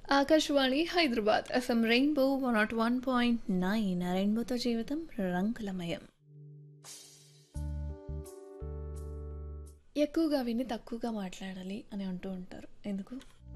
Akashvani Hyderabad FM rainbow one nought one point nine రెయిన్బోతో జీవితం రంగులమయం ఎక్కువగా విని తక్కువగా మాట్లాడాలి అని అంటూ ఉంటారు ఎందుకు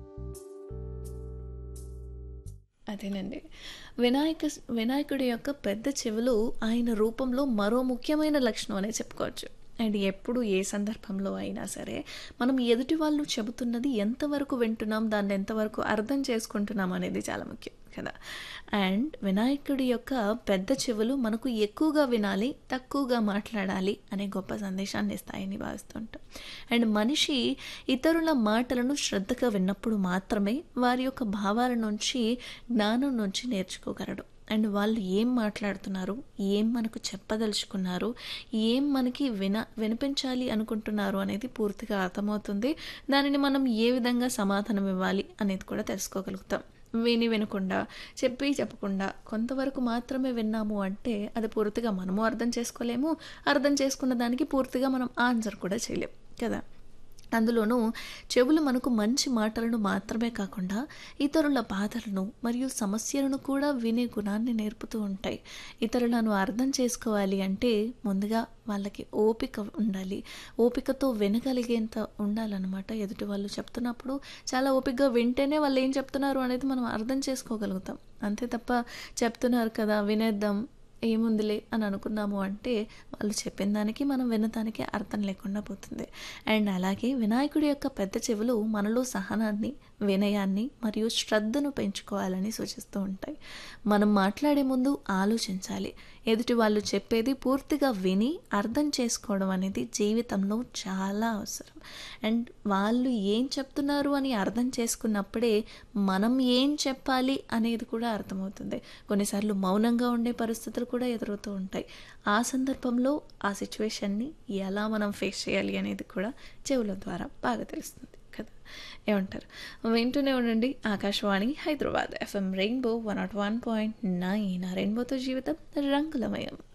అదేనండి వినాయక వినాయకుడి యొక్క పెద్ద చెవులు ఆయన రూపంలో మరో ముఖ్యమైన లక్షణం అనే చెప్పుకోవచ్చు అండ్ ఎప్పుడు ఏ సందర్భంలో అయినా సరే మనం ఎదుటి వాళ్ళు చెబుతున్నది ఎంతవరకు వింటున్నాం దాన్ని ఎంతవరకు అర్థం చేసుకుంటున్నాం అనేది చాలా ముఖ్యం కదా అండ్ వినాయకుడి యొక్క పెద్ద చెవులు మనకు ఎక్కువగా వినాలి తక్కువగా మాట్లాడాలి అనే గొప్ప సందేశాన్ని ఇస్తాయని భావిస్తుంటాం అండ్ మనిషి ఇతరుల మాటలను శ్రద్ధగా విన్నప్పుడు మాత్రమే వారి యొక్క భావాల నుంచి జ్ఞానం నుంచి నేర్చుకోగలడు అండ్ వాళ్ళు ఏం మాట్లాడుతున్నారు ఏం మనకు చెప్పదలుచుకున్నారు ఏం మనకి విన వినిపించాలి అనుకుంటున్నారు అనేది పూర్తిగా అర్థమవుతుంది దానిని మనం ఏ విధంగా సమాధానం ఇవ్వాలి అనేది కూడా తెలుసుకోగలుగుతాం విని వినకుండా చెప్పి చెప్పకుండా కొంతవరకు మాత్రమే విన్నాము అంటే అది పూర్తిగా మనము అర్థం చేసుకోలేము అర్థం చేసుకున్న దానికి పూర్తిగా మనం ఆన్సర్ కూడా చేయలేం కదా అందులోనూ చెవులు మనకు మంచి మాటలను మాత్రమే కాకుండా ఇతరుల బాధలను మరియు సమస్యలను కూడా వినే గుణాన్ని నేర్పుతూ ఉంటాయి ఇతరులను అర్థం చేసుకోవాలి అంటే ముందుగా వాళ్ళకి ఓపిక ఉండాలి ఓపికతో వినగలిగేంత ఉండాలన్నమాట ఎదుటి వాళ్ళు చెప్తున్నప్పుడు చాలా ఓపికగా వింటేనే వాళ్ళు ఏం చెప్తున్నారు అనేది మనం అర్థం చేసుకోగలుగుతాం అంతే తప్ప చెప్తున్నారు కదా వినేద్దాం ఏముందిలే అని అనుకున్నాము అంటే వాళ్ళు చెప్పిన దానికి మనం వినటానికి అర్థం లేకుండా పోతుంది అండ్ అలాగే వినాయకుడి యొక్క పెద్ద చెవులు మనలో సహనాన్ని వినయాన్ని మరియు శ్రద్ధను పెంచుకోవాలని సూచిస్తూ ఉంటాయి మనం మాట్లాడే ముందు ఆలోచించాలి ఎదుటి వాళ్ళు చెప్పేది పూర్తిగా విని అర్థం చేసుకోవడం అనేది జీవితంలో చాలా అవసరం అండ్ వాళ్ళు ఏం చెప్తున్నారు అని అర్థం చేసుకున్నప్పుడే మనం ఏం చెప్పాలి అనేది కూడా అర్థమవుతుంది కొన్నిసార్లు మౌనంగా ఉండే పరిస్థితులు కూడా ఎదురవుతూ ఉంటాయి ఆ సందర్భంలో ఆ సిచ్యువేషన్ని ఎలా మనం ఫేస్ చేయాలి అనేది కూడా చెవుల ద్వారా బాగా తెలుస్తుంది కదా ఏమంటారు వింటూనే ఉండండి Akashvani Hyderabad FM rainbow one nought one point nine రెయిన్బోతో జీవితం రంగులమయం